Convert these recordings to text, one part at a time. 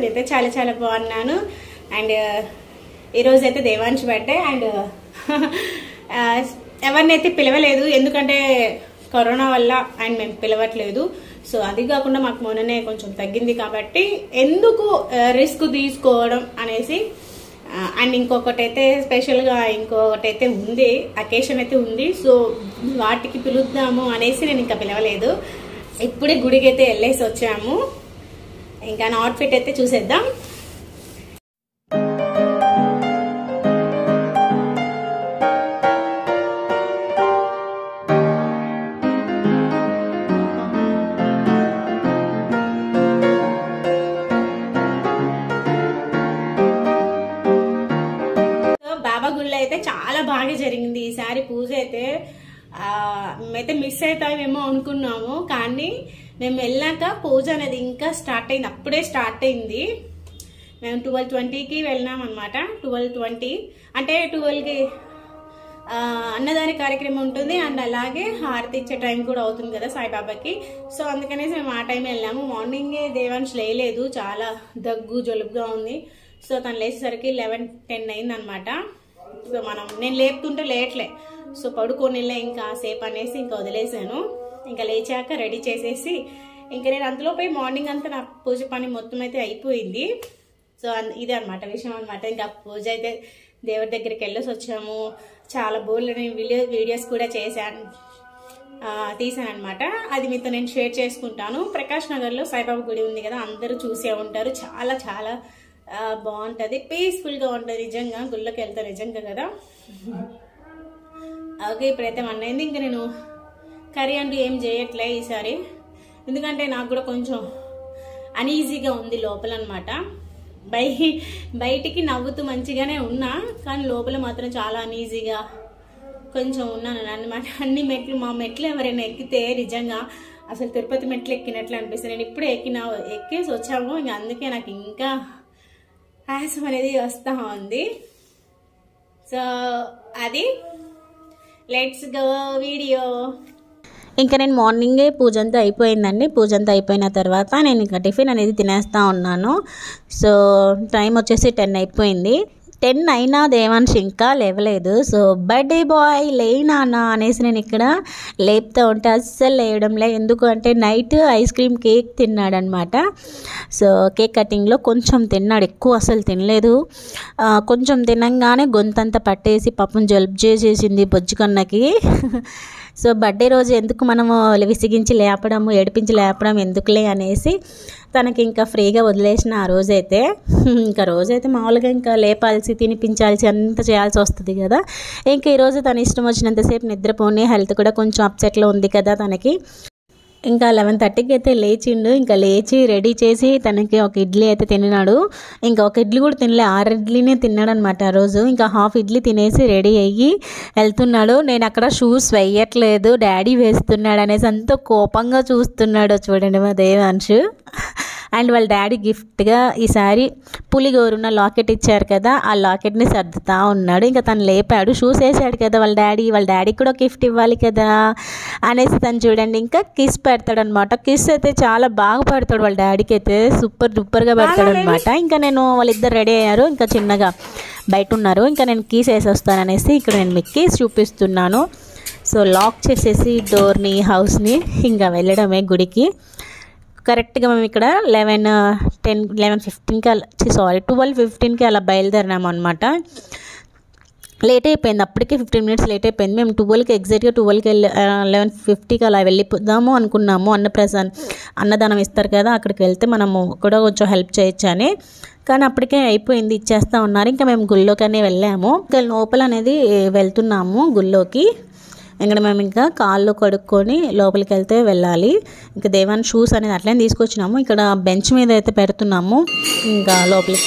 నేనైతే చాలా చాలా బాగున్నాను అండ్ ఈరోజు అయితే దేవాంశ్ బర్త్డే అండ్ ఎవరినైతే పిలవలేదు ఎందుకంటే కరోనా వల్ల అండ్ మేము పిలవట్లేదు సో అది కాకుండా మాకు మొన్ననే కొంచెం తగ్గింది కాబట్టి ఎందుకు రిస్క్ తీసుకోవడం అనేసి అండ్ ఇంకొకటి అయితే స్పెషల్గా ఇంకొకటి అయితే ఉంది అకేషన్ అయితే ఉంది సో వాటికి పిలుద్దాము అనేసి నేను ఇంకా పిలవలేదు ఇప్పుడే గుడికి అయితే వెళ్ళేసి వచ్చాము ఇంకా నా అవుట్ఫిట్ అయితే చూసేద్దాం బాబా గుళ్ళో అయితే చాలా బాగా జరిగింది ఈసారి పూజ అయితే ఆ, మేమైతే మిస్ అవుతామేమో అనుకున్నాము కానీ మేము వెళ్ళాక పూజ అనేది ఇంకా స్టార్ట్ అయింది అప్పుడే స్టార్ట్ అయింది మేము ట్వెల్వ్ ట్వంటీకి వెళ్ళినాం అనమాట ట్వెల్వ్ ట్వంటీ అంటే ట్వెల్వ్కి అన్నదాని కార్యక్రమం ఉంటుంది అండ్ అలాగే హారతి ఇచ్చే టైం కూడా అవుతుంది కదా సాయిబాబాకి సో అందుకనేసి మేము ఆ టైం వెళ్ళాము మార్నింగే దేవాంశ్ లేయలేదు చాలా దగ్గు జలుబుగా ఉంది సో తను లేచేసరికి లెవెన్ టెన్ అయింది అనమాట సో మనం నేను లేపుతుంటే లేట్లే సో పడుకోనిలే ఇంకా సేపు అనేసి ఇంకా వదిలేసాను ఇంకా లేచాక రెడీ చేసేసి ఇంకా నేను అందులో పోయి మార్నింగ్ అంతా నా పూజ పని మొత్తం అయితే అయిపోయింది సో అన్- ఇదే అనమాట విషయం అనమాట ఇంకా పూజ అయితే దేవుడి దగ్గరికి వెళ్ళేసి వచ్చాము చాలా బోర్లు నేను వీడియో వీడియోస్ కూడా చేశాను తీసాను అనమాట అది మీతో నేను షేర్ చేసుకుంటాను ప్రకాష్ నగర్లో సాయిబాబా గుడి ఉంది కదా అందరూ చూసే ఉంటారు చాలా చాలా ఆ, బాగుంటది పీస్ఫుల్ గా ఉంటుంది నిజంగా గుళ్ళకి వెళ్తా నిజంగా కదా ఓకే ఇప్పుడైతే వన్ అయింది ఇంకా నేను కర్రీ అంటూ ఏం చేయట్లే ఈసారి ఎందుకంటే నాకు కూడా కొంచెం అనీజీగా ఉంది లోపల అనమాట బై బయటికి నవ్వుతూ మంచిగానే ఉన్నా కానీ లోపల మాత్రం చాలా అనీజీగా కొంచెం ఉన్నాను అనమాట అన్ని మెట్లు మా మెట్లు ఎవరైనా ఎక్కితే నిజంగా అసలు తిరుపతి మెట్లు ఎక్కినట్లు అనిపిస్తుంది నేను ఇప్పుడే ఎక్కిన ఎక్కేసి వచ్చాము ఇంకా అందుకే నాకు ఇంకా ఆయాసం అనేది వస్తూ ఉంది సో అది లెట్స్ గో వీడియో ఇంకా నేను మార్నింగే పూజ అంతా అయిపోయిందండి పూజ అంతా అయిపోయిన తర్వాత నేను ఇంకా టిఫిన్ అనేది తినేస్తా ఉన్నాను సో టైం వచ్చేసి టెన్ అయిపోయింది టెన్ అయినా దేవాంశ్ ఇంకా లేవలేదు సో బర్త్డే బాయ్ లేనానా అనేసి నేను ఇక్కడ లేపుతూ ఉంటే అస్సలు లేయడంలే ఎందుకు అంటే నైట్ ఐస్ క్రీమ్ కేక్ తిన్నాడనమాట సో కేక్ కటింగ్లో కొంచెం తిన్నాడు ఎక్కువ అసలు తినలేదు ఆ, కొంచెం తినంగానే గొంతంతా పట్టేసి పాపం జలుబు చేసేసింది బొజ్జుకన్నకి సో బర్త్డే రోజు ఎందుకు మనము విసిగించి లేపడము ఏడిపించి లేపడం ఎందుకులే అనేసి తనకి ఇంకా ఫ్రీగా వదిలేసిన ఆ రోజైతే ఇంకా రోజైతే మామూలుగా ఇంకా లేపాల్సి తినిపించాల్సి అంత చేయాల్సి వస్తుంది కదా ఇంకా ఈరోజు తన ఇష్టం వచ్చినంతసేపు నిద్రపోని హెల్త్ కూడా కొంచెం అప్సెట్లో ఉంది కదా తనకి ఇంకా లెవెన్ థర్టీకి అయితే లేచిండు ఇంకా లేచి రెడీ చేసి తనకి ఒక ఇడ్లీ అయితే తిన్నాడు ఇంకా ఒక ఇడ్లీ కూడా తినలే ఆరు ఇడ్లీనే తిన్నాడు అనమాట ఆ రోజు ఇంకా హాఫ్ ఇడ్లీ తినేసి రెడీ అయ్యి వెళ్తున్నాడు నేను అక్కడ షూస్ వేయట్లేదు డాడీ వేస్తున్నాడు అనేసి అంత కోపంగా చూస్తున్నాడు చూడండి మా దేవాంశు అండ్ వాళ్ళ డాడీ గిఫ్ట్గా ఈసారి పులిగోరున్న లాకెట్ ఇచ్చారు కదా ఆ లాకెట్ని సర్దుతా ఉన్నాడు ఇంకా తను లేపాడు షూస్ వేసాడు కదా వాళ్ళ డాడీ వాళ్ళ డాడీకి కూడా గిఫ్ట్ ఇవ్వాలి కదా అనేసి తను చూడండి ఇంకా కిస్ పెడతాడు అనమాట కిస్ అయితే చాలా బాగా పెడతాడు వాళ్ళ డాడీకి అయితే సూపర్ డూపర్గా పెడతాడు అనమాట ఇంకా నేను వాళ్ళిద్దరు రెడీ అయ్యారు ఇంకా చిన్నగా బయట ఉన్నారు ఇంకా నేను కీస్ వేసి వస్తాను అనేసి ఇక్కడ నేను మీకు కీస్ చూపిస్తున్నాను సో లాక్ చేసేసి డోర్ని హౌస్ని ఇంకా వెళ్ళడమే గుడికి కరెక్ట్గా మేము ఇక్కడ లెవెన్ టెన్ లెవెన్ ఫిఫ్టీన్కి అలా సారీ ట్వెల్వ్ ఫిఫ్టీన్కి అలా బయలుదేరినాము అనమాట లేట్ అయిపోయింది అప్పటికే ఫిఫ్టీన్ మినిట్స్ లేట్ అయిపోయింది మేము ట్వెల్వ్కి ఎగ్జాక్ట్గా ట్వెల్వ్కి వెళ్ళి లెవెన్ ఫిఫ్టీకి అలా వెళ్ళిపోదాము అనుకున్నాము అన్నప్రసాద్ అన్నదానం ఇస్తారు కదా అక్కడికి వెళ్తే మనము కూడా కొంచెం హెల్ప్ చేయొచ్చు అని కానీ అప్పటికే అయిపోయింది ఇచ్చేస్తా ఉన్నారు ఇంకా మేము గుళ్ళోకనే వెళ్ళాము ఇంకా లోపల అనేది వెళ్తున్నాము గుళ్ళోకి ఇక్కడ మేము ఇంకా కాళ్ళు కడుక్కొని లోపలికి వెళ్తే వెళ్ళాలి ఇంకా దేవాన్ షూస్ అనేది అట్లనే తీసుకొచ్చినాము ఇక్కడ బెంచ్ మీద అయితే పెడుతున్నాము ఇంకా లోపలికి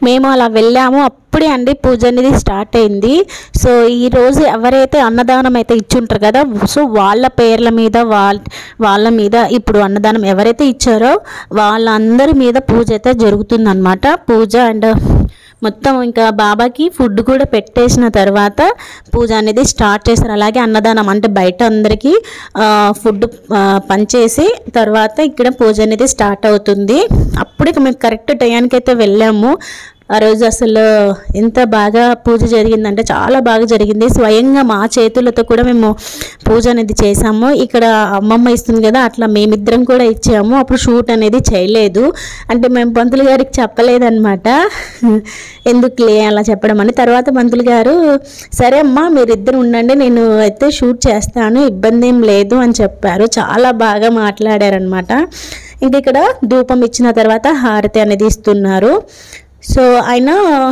మేము అలా వెళ్ళాము అప్పుడే అండి పూజ అనేది స్టార్ట్ అయింది సో ఈ రోజు ఎవరైతే అన్నదానం అయితే ఇచ్చుంటారు కదా సో వాళ్ళ పేర్ల మీద వాళ్ళ వాళ్ళ మీద ఇప్పుడు అన్నదానం ఎవరైతే ఇచ్చారో వాళ్ళందరి మీద పూజ అయితే జరుగుతుందన్నమాట పూజ అండ్ మొత్తం ఇంకా బాబాకి ఫుడ్ కూడా పెట్టేసిన తర్వాత పూజ అనేది స్టార్ట్ చేస్తారు అలాగే అన్నదానం అంటే బయట అందరికీ ఆ, ఫుడ్ ఆ, పంచేసి తర్వాత ఇక్కడ పూజ అనేది స్టార్ట్ అవుతుంది అప్పుడే మేము కరెక్ట్ టయానికి అయితే వెళ్ళాము ఆ రోజు అసలు ఎంత బాగా పూజ జరిగిందంటే చాలా బాగా జరిగింది స్వయంగా మా చేతులతో కూడా మేము పూజ అనేది చేసాము ఇక్కడ అమ్మమ్మ ఇస్తుంది కదా అట్లా మేమిద్దరం కూడా ఇచ్చాము అప్పుడు షూట్ అనేది చేయలేదు అంటే మేము పంతులు గారికి చెప్పలేదన్నమాట ఎందుకులే అలా చెప్పడం అని తర్వాత పంతులు గారు సరే అమ్మా మీరిద్దరు ఉండండి నేను అయితే షూట్ చేస్తాను ఇబ్బంది ఏం లేదు అని చెప్పారు చాలా బాగా మాట్లాడారనమాట ఇంక ఇక్కడ ధూపం ఇచ్చిన తర్వాత హారతి అనేది ఇస్తున్నారు సో ఆయన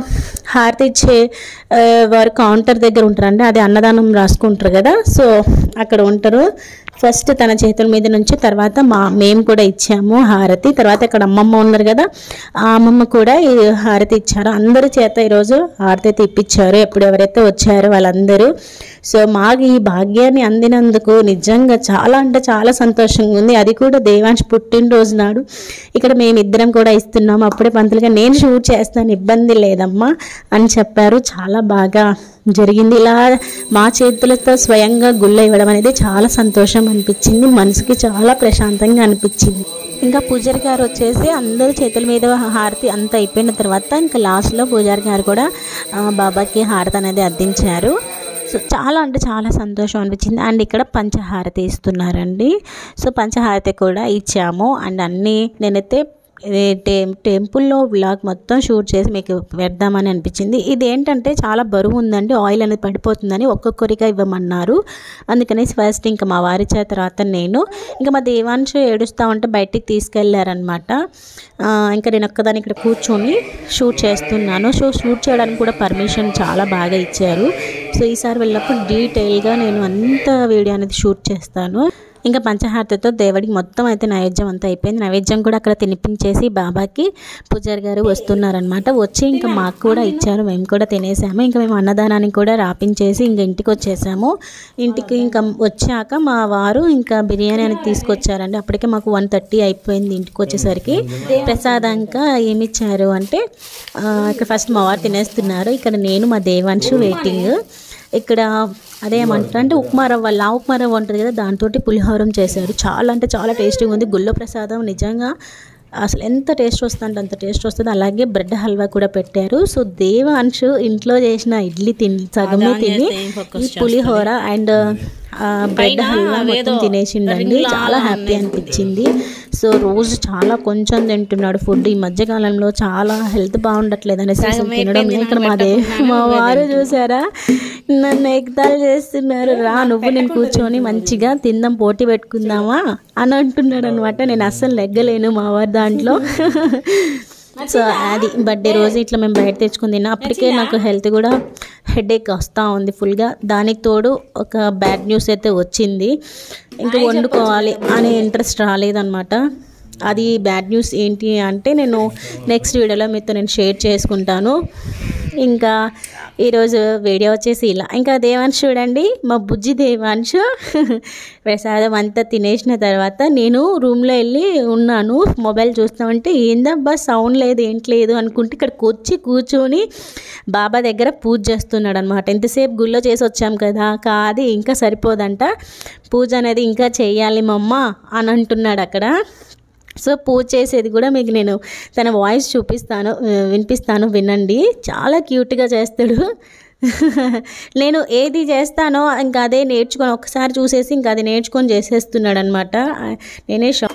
హారతి ఇచ్చే ఆ, వారు కౌంటర్ దగ్గర ఉంటారండి అది అన్నదానం రాసుకుంటారు కదా సో అక్కడ ఉంటారు ఫస్ట్ తన చేతుల మీద నుంచి తర్వాత మా మేము కూడా ఇచ్చాము హారతి తర్వాత ఇక్కడ అమ్మమ్మ ఉన్నారు కదా ఆ అమ్మమ్మ కూడా ఈ హారతి ఇచ్చారు అందరి చేత ఈరోజు హారతి అయితే ఇప్పించారు ఎప్పుడు ఎవరైతే వచ్చారో వాళ్ళందరూ సో మాకు ఈ భాగ్యాన్ని అందినందుకు నిజంగా చాలా అంటే చాలా సంతోషంగా ఉంది అది కూడా దేవాంశ్ పుట్టినరోజు నాడు ఇక్కడ మేమిద్దరం కూడా ఇస్తున్నాము అప్పుడే పంతులుగా నేను షూట్ చేస్తాను ఇబ్బంది లేదమ్మా అని చెప్పారు చాలా బాగా జరిగింది ఇలా మా చేతులతో స్వయంగా గుళ్ళ ఇవ్వడం అనేది చాలా సంతోషం అనిపించింది మనసుకి చాలా ప్రశాంతంగా అనిపించింది ఇంకా పూజారి గారు వచ్చేసి అందరి చేతుల మీద హారతి అంత అయిపోయిన తర్వాత ఇంకా లాస్ట్లో పూజారి గారు కూడా ఆ, బాబాకి హారతి అనేది అందించారు సో చాలా అంటే చాలా సంతోషం అనిపించింది అండ్ ఇక్కడ పంచహారతి ఇస్తున్నారండి సో పంచహారతి కూడా ఇచ్చాము అండ్ అన్నీ నేనైతే ఇది టెం టెంపుల్లో వ్లాగ్ మొత్తం షూట్ చేసి మీకు పెడదామని అనిపించింది ఇది ఏంటంటే చాలా బరువు ఉందండి ఆయిల్ అనేది పడిపోతుందని ఒక్కొక్కరిగా ఇవ్వమన్నారు అందుకనేసి ఫస్ట్ ఇంకా మా వారి చేత తర్వాత నేను ఇంకా మా దేవాంశ ఏడుస్తూ ఉంటే బయటికి తీసుకెళ్లారనమాట ఇంకా నేను ఒక్కదాని ఇక్కడ కూర్చొని షూట్ చేస్తున్నాను సో షూట్ చేయడానికి కూడా పర్మిషన్ చాలా బాగా ఇచ్చారు సో ఈసారి వెళ్ళినప్పుడు డీటెయిల్గా నేను అంత వీడియో అనేది షూట్ చేస్తాను ఇంకా పంచహారతితో దేవుడికి మొత్తం అయితే నైవేద్యం అంతా అయిపోయింది నైవేద్యం కూడా అక్కడ తినిపించేసి బాబాకి పూజారి గారు వస్తున్నారనమాట వచ్చి ఇంకా మాకు కూడా ఇచ్చారు మేము కూడా తినేసాము ఇంకా మేము అన్నదానానికి కూడా రాపించేసి ఇంకా ఇంటికి వచ్చేసాము ఇంటికి ఇంకా వచ్చాక మా వారు ఇంకా బిర్యానీ అనేది తీసుకొచ్చారండి అప్పటికే మాకు వన్ థర్టీ అయిపోయింది ఇంటికి వచ్చేసరికి ప్రసాదంగా ఏమి ఇచ్చారు అంటే ఆ, ఇక్కడ ఫస్ట్ మా వారు తినేస్తున్నారు ఇక్కడ నేను మా దేవాంశు వెయిటింగ్ ఇక్కడ అదేమంటారు అంటే ఉప్మా రవ్వ లా ఉప్మా రవ్వ ఉంటుంది కదా దాంతో పులిహోరం చేశారు చాలా అంటే చాలా టేస్టీగా ఉంది గుళ్ళో ప్రసాదం నిజంగా అసలు ఎంత టేస్ట్ వస్తుందంటే అంత టేస్ట్ వస్తుంది అలాగే బ్రెడ్ హల్వా కూడా పెట్టారు సో దేవాంశు ఇంట్లో చేసిన ఇడ్లీ తిని సగమే తిని ఈ పులిహోర అండ్ బ్రెడ్ హల్వా మొత్తం తినేసిండండి చాలా హ్యాపీ అనిపించింది సో రోజు చాలా కొంచెం తింటున్నాడు ఫుడ్ ఈ మధ్య కాలంలో చాలా హెల్త్ బాగుండట్లేదు అనేసి అసలు తినడం లేదు. ఇక్కడ మాదే మా వారు చూసారా నన్ను ఎగతాలు చేస్తున్నారు రా నువ్వు నేను కూర్చొని మంచిగా తిందాం పోటీ పెట్టుకుందామా అని అంటున్నాడు అనమాట నేను అస్సలు నెగ్గలేను మా వారి దాంట్లో సో అది బర్త్డే రోజు ఇట్లా మేము బయట తెచ్చుకుని తిన్నా అప్పటికే నాకు హెల్త్ కూడా హెడేక్ వస్తూ ఉంది ఫుల్గా దానికి తోడు ఒక బ్యాడ్ న్యూస్ అయితే వచ్చింది ఇంకా వండుకోవాలి అనే ఇంట్రెస్ట్ రాలేదన్నమాట అది బ్యాడ్ న్యూస్ ఏంటి అంటే నేను నెక్స్ట్ వీడియోలో మీతో నేను షేర్ చేసుకుంటాను ఇంకా ఈరోజు వీడియో వచ్చేసి ఇలా ఇంకా దేవాంశ్ చూడండి మా బుజ్జి దేవాంశ్ ప్రసాదం అంతా తినేసిన తర్వాత నేను రూమ్లో వెళ్ళి ఉన్నాను మొబైల్ చూస్తామంటే ఏందబ్బా సౌండ్ లేదు ఏంటి లేదు అనుకుంటే ఇక్కడికి వచ్చి కూర్చొని బాబా దగ్గర పూజ చేస్తున్నాడు అనమాట ఎంతసేపు గుళ్ళో చేసి వచ్చాం కదా కాదు ఇంకా సరిపోదంట పూజ అనేది ఇంకా చేయాలి మమ్మ అని అంటున్నాడు అక్కడ సో పూజ చేసేది కూడా మీకు నేను తన వాయిస్ చూపిస్తాను ఆ, వినిపిస్తాను వినండి చాలా క్యూట్గా చేస్తాడు నేను ఏది చేస్తానో ఇంకా అదే నేర్చుకొని ఒకసారి చూసేసి ఇంకా అది నేర్చుకొని చేసేస్తున్నాడు అనమాట నేనే షా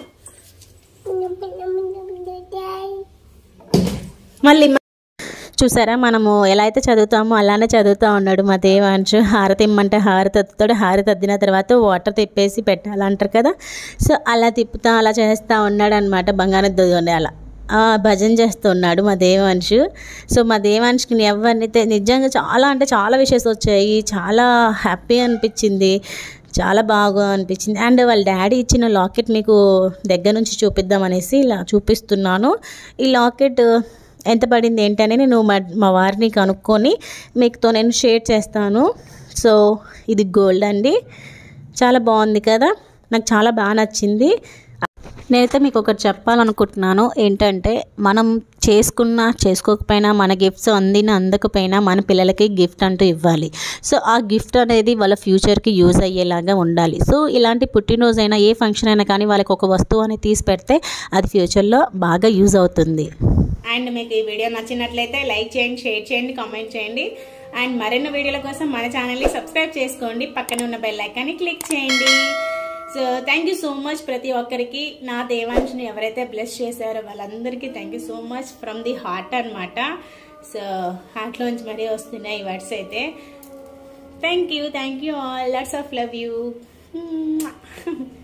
మళ్ళీ మ- చూసారా మనము ఎలా అయితే చదువుతామో అలానే చదువుతా ఉన్నాడు మా దేవాంశు హారతి ఇమ్మంటే హారతి ఎత్తుతాడు హారతి అద్దిన తర్వాత వాటర్ తిప్పేసి పెట్టాలంటారు కదా సో అలా తిప్పుతా అలా చేస్తూ ఉన్నాడు అనమాట బంగారం అలా ఆ, భజన చేస్తున్నాడు మా దేవాంశు సో మా దేవాంశుకి ఎవరినైతే నిజంగా చాలా అంటే చాలా విషయాలు వచ్చాయి చాలా హ్యాపీ అనిపించింది చాలా బాగా అనిపించింది అండ్ వాళ్ళ డాడీ ఇచ్చిన లాకెట్ మీకు దగ్గర నుంచి చూపిద్దాం అనేసి ఇలా చూపిస్తున్నాను ఈ లాకెట్ ఎంత పడింది ఏంటని నేను మా మా వారిని కనుక్కొని మీకుతో నేను షేర్ చేస్తాను సో ఇది గోల్డ్ అండి చాలా బాగుంది కదా నాకు చాలా బాగా నచ్చింది నేనైతే మీకు ఒకటి చెప్పాలనుకుంటున్నాను ఏంటంటే మనం చేసుకున్నా చేసుకోకపోయినా మన గిఫ్ట్స్ అందిన అందకపోయినా మన పిల్లలకి గిఫ్ట్ అంటూ ఇవ్వాలి సో ఆ గిఫ్ట్ అనేది వాళ్ళ ఫ్యూచర్కి యూజ్ అయ్యేలాగా ఉండాలి సో ఇలాంటి పుట్టినరోజైనా ఏ ఫంక్షన్ అయినా కానీ వాళ్ళకి ఒక వస్తువు అనేది తీసి పెడితే అది ఫ్యూచర్లో బాగా యూజ్ అవుతుంది అండ్ మీకు ఈ వీడియో నచ్చినట్లయితే లైక్ చేయండి షేర్ చేయండి కామెంట్ చేయండి అండ్ మరిన్ని వీడియోల కోసం మన ఛానల్ని సబ్స్క్రైబ్ చేసుకోండి పక్కన ఉన్న బెల్ ఐకాన్ని క్లిక్ చేయండి so thank you so much ప్రతి ఒక్కరికి నా దేవాంశని ఎవరైతే బ్లెస్ చేశారో వాళ్ళందరికీ thank you so much from the heart అనమాట సో హార్ట్లోంచి మరీ వస్తున్నాయి ఈ వర్డ్స్ అయితే thank you thank you all lots of love you